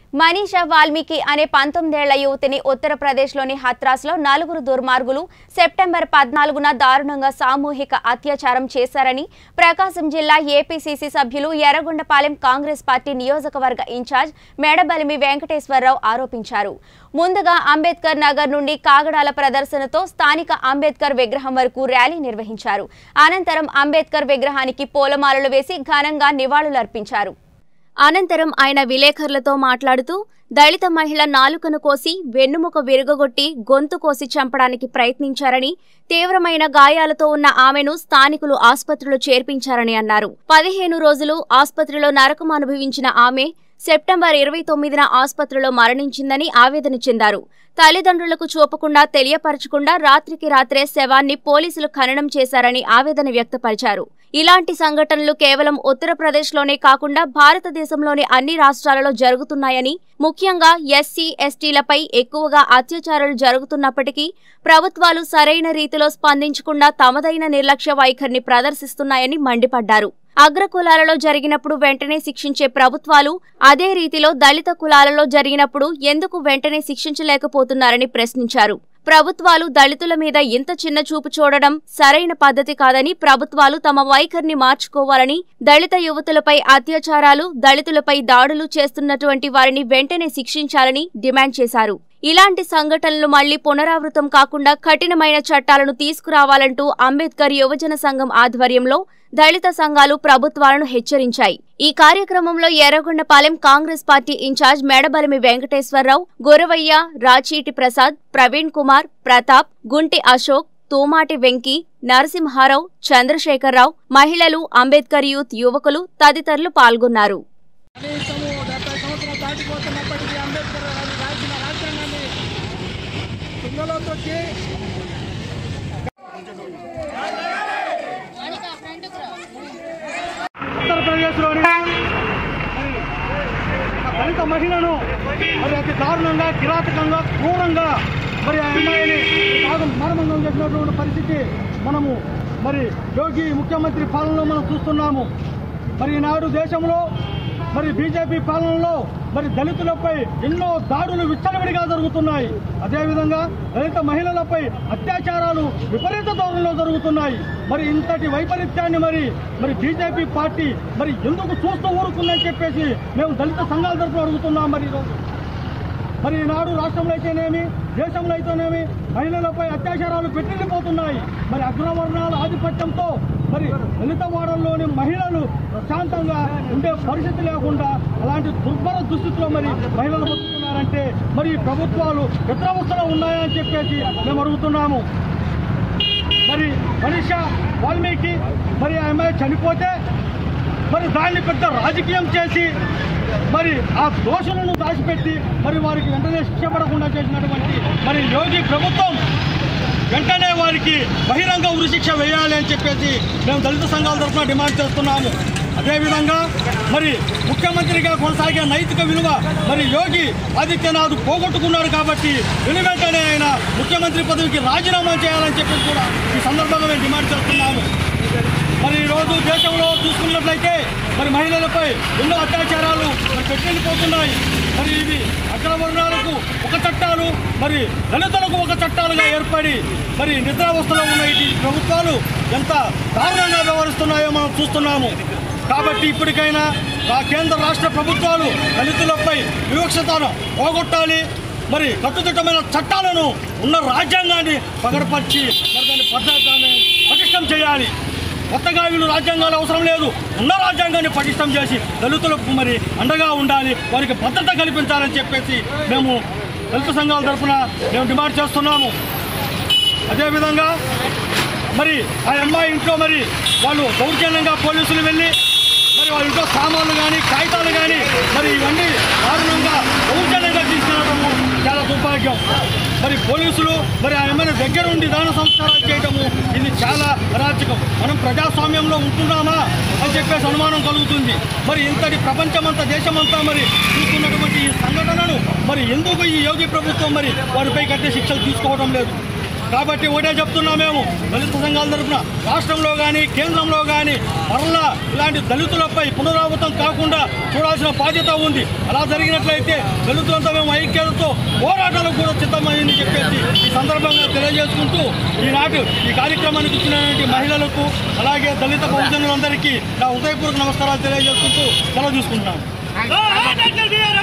మనీషా వాల్మీకి అనే పంతొమ్మిదేళ్ల యువతిని ఉత్తరప్రదేశ్లోని హత్రాస్లో నలుగురు దుర్మార్గులు సెప్టెంబర్ పద్నాలుగున దారుణంగా సామూహిక అత్యాచారం చేశారని ప్రకాశం జిల్లా ఏపీసీసీ సభ్యులు ఎర్రగొండపాలెం కాంగ్రెస్ పార్టీ నియోజకవర్గ ఇన్ఛార్జ్ మేడబలిమి వెంకటేశ్వరరావు ఆరోపించారు ముందుగా అంబేద్కర్ నగర్ నుండి కాగడాల ప్రదర్శనతో స్థానిక అంబేద్కర్ విగ్రహం వరకు ర్యాలీ నిర్వహించారు అనంతరం అంబేద్కర్ విగ్రహానికి పూలమాలలు వేసి ఘనంగా నివాళులర్పించారు అనంతరం ఆయన విలేకరులతో మాట్లాడుతూ దళిత మహిళ నాలుకను కోసి వెన్నుముక విరుగగొట్టి గొంతు కోసి చంపడానికి ప్రయత్నించారని తీవ్రమైన గాయాలతో ఉన్న ఆమెను స్థానికులు ఆసుపత్రిలో చేర్పించారని అన్నారు పదిహేను రోజులు ఆసుపత్రిలో నరకం అనుభవించిన ఆమె సెప్టెంబర్ ఇరవై తొమ్మిదిన ఆసుపత్రిలో మరణించిందని ఆవేదన చెందారు తల్లిదండ్రులకు చూపకుండా తెలియపరచకుండా రాత్రికి రాత్రే శవాన్ని పోలీసులు ఖననం చేశారని ఆవేదన వ్యక్తపరిచారు ఇలాంటి సంఘటనలు కేవలం ఉత్తరప్రదేశ్లోనే కాకుండా భారతదేశంలోని అన్ని రాష్ట్రాలలో జరుగుతున్నాయని ముఖ్యంగా ఎస్సీ ఎస్టీలపై ఎక్కువగా అత్యాచారాలు జరుగుతున్నప్పటికీ ప్రభుత్వాలు సరైన రీతిలో స్పందించకుండా తమదైన నిర్లక్ష్య వైఖరిని ప్రదర్శిస్తున్నాయని మండిపడ్డారు అగ్ర కులాలలో జరిగినప్పుడు వెంటనే శిక్షించే ప్రభుత్వాలు అదే రీతిలో దళిత కులాలలో జరిగినప్పుడు ఎందుకు వెంటనే శిక్షించలేకపోతున్నారని ప్రశ్నించారు ప్రభుత్వాలు దళితుల మీద ఇంత చిన్న చూపు చూడడం సరైన పద్ధతి కాదని ప్రభుత్వాలు తమ వైఖరిని మార్చుకోవాలని దళిత యువతులపై అత్యాచారాలు దళితులపై దాడులు చేస్తున్నటువంటి వారిని వెంటనే శిక్షించాలని డిమాండ్ చేశారు ఇలాంటి సంఘటనలు మళ్లీ పునరావృతం కాకుండా కఠినమైన చట్టాలను తీసుకురావాలంటూ అంబేద్కర్ యువజన సంఘం ఆధ్వర్యంలో దళిత సంఘాలు ప్రభుత్వాలను హెచ్చరించాయి ఈ కార్యక్రమంలో ఎర్రగొండపాలెం కాంగ్రెస్ పార్టీ ఇన్ఛార్జ్ మేడబలిమి వెంకటేశ్వరరావు గొరవయ్య రాచీటి ప్రసాద్ ప్రవీణ్ కుమార్ ప్రతాప్ గుంటి అశోక్ తూమాటి వెంకి నరసింహారావు చంద్రశేఖరరావు మహిళలు అంబేద్కర్ యూత్ యువకులు తదితరులు పాల్గొన్నారు కనీసము డెబ్బై సంవత్సరాలు దాటిపోతున్నప్పటికీ అంబేద్కర్ గారు రాసిన రాజ్యాంగాన్ని తుంగలో తొక్కి ఉత్తరప్రదేశ్లోని మరి ఒక దళిత మహిళను మరి అతి దారుణంగా కిరాతకంగా క్రూరంగా మరి ఆ అమ్మాయిని భాగం మరణం చేసినటువంటి పరిస్థితి మనము మరి యోగి ముఖ్యమంత్రి పాలనలో మనం చూస్తున్నాము మరి ఈనాడు దేశంలో మరి బీజేపీ పాలనలో మరి దళితులపై ఎన్నో దాడులు విచ్చలవిడిగా జరుగుతున్నాయి అదేవిధంగా దళిత మహిళలపై అత్యాచారాలు విపరీత ధోరణిలో జరుగుతున్నాయి మరి ఇంతటి వైపరీత్యాన్ని మరి మరి బీజేపీ పార్టీ మరి ఎందుకు చూస్తూ ఊరుకుందని చెప్పేసి మేము దళిత సంఘాల తరఫున అడుగుతున్నాం మరి ఈరోజు మరి ఈనాడు రాష్ట్రంలో అయితేనేమి దేశంలో అయితేనేమి మహిళలపై అత్యాచారాలు పెట్టిల్లిపోతున్నాయి మరి అగ్రవర్ణాల ఆధిపత్యంతో మరి దళిత వాడల్లోని మహిళలు ప్రశాంతంగా ఉండే పరిస్థితి లేకుండా అలాంటి దుర్భర దుస్థితిలో మరి మహిళలు బతుకుతున్నారంటే మరి ఈ ప్రభుత్వాలు ఎత్రవస్థలో ఉన్నాయని చెప్పేసి మేము అడుగుతున్నాము మరి మనిష వాల్మీకి మరి ఆ అమ్మాయి చనిపోతే మరి దాన్ని పెద్ద రాజకీయం చేసి మరి ఆ దోషులను దాచిపెట్టి మరి వారికి వెంటనే శిక్ష పడకుండా చేసినటువంటి మరి యోగి ప్రభుత్వం వెంటనే వారికి బహిరంగ ఉరిశిక్ష వేయాలి అని చెప్పేసి మేము దళిత సంఘాల తరఫున డిమాండ్ చేస్తున్నాము అదేవిధంగా మరి ముఖ్యమంత్రిగా కొనసాగే నైతిక విలువ మరి యోగి ఆదిత్యనాథ్ పోగొట్టుకున్నాడు కాబట్టి వెను వెంటనే ఆయన ముఖ్యమంత్రి పదవికి రాజీనామా చేయాలని చెప్పేసి కూడా ఈ సందర్భంగా మేము డిమాండ్ చేస్తున్నాము మరి ఈరోజు దేశంలో చూసుకున్నట్లయితే మరి మహిళలపై ఎన్నో అత్యాచారాలు మరి పెట్టిపోతున్నాయి మరి ఇవి అగ్రవర్ణాలకు ఒక చట్టాలు మరి దళితులకు ఒక చట్టాలుగా ఏర్పడి మరి నిద్రావస్థలో ఉన్న ఈ ప్రభుత్వాలు ఎంత దారుణంగా వ్యవహరిస్తున్నాయో మనం చూస్తున్నాము కాబట్టి ఇప్పటికైనా ఆ కేంద్ర రాష్ట్ర ప్రభుత్వాలు దళితులపై వివక్షతను పోగొట్టాలి మరి కట్టుదిట్టమైన చట్టాలను ఉన్న రాజ్యాంగాన్ని పగడపరిచి మరి దాన్ని పద్ధతాన్ని పటిష్టం చేయాలి కొత్తగా వీళ్ళు రాజ్యాంగాలు అవసరం లేదు ఉన్న రాజ్యాంగాన్ని పటిష్టం చేసి దళితులకు మరి అండగా ఉండాలి వారికి భద్రత కల్పించాలని చెప్పేసి మేము దళిత సంఘాల తరఫున మేము డిమాండ్ చేస్తున్నాము అదేవిధంగా మరి ఆ అమ్మాయి ఇంట్లో మరి వాళ్ళు దౌర్జన్యంగా పోలీసులు వెళ్ళి మరి వాళ్ళ ఇంట్లో సామాన్లు కానీ కాగితాలు కానీ మరి ఇవన్నీ దారుణంగా దౌర్జన్యంగా తీసుకెళ్ళడము చాలా దుర్భాగ్యం మరి పోలీసులు మరి ఆ అమ్మాయిని దగ్గర ఉండి దాన సంస్కారాలు చేయడము ఇది చాలా అరాచకం మనం ప్రజాస్వామ్యంలో ఉంటున్నామా అని చెప్పేసి అనుమానం కలుగుతుంది మరి ఇంతటి ప్రపంచమంతా దేశమంతా మరి చూస్తున్నటువంటి ఈ సంఘటనను మరి ఎందుకు ఈ యోగి ప్రభుత్వం మరి వారిపై కట్టే శిక్షలు తీసుకోవడం లేదు కాబట్టి ఒకటే చెప్తున్నాం మేము దళిత సంఘాల తరఫున రాష్ట్రంలో కానీ కేంద్రంలో కానీ మరలా ఇలాంటి దళితులపై పునరావృతం కాకుండా చూడాల్సిన బాధ్యత ఉంది అలా జరిగినట్లయితే దళితులంతా మేము ఐక్యతతో పోరాటాలకు కూడా సిద్ధమైంది చెప్పేసి ఈ సందర్భంగా తెలియజేసుకుంటూ ఈనాటి ఈ కార్యక్రమానికి ఇచ్చినటువంటి మహిళలకు అలాగే దళిత బహుజనులందరికీ నా హృదయపూర్వక నమస్కారాలు తెలియజేసుకుంటూ సెలవు తీసుకుంటున్నాను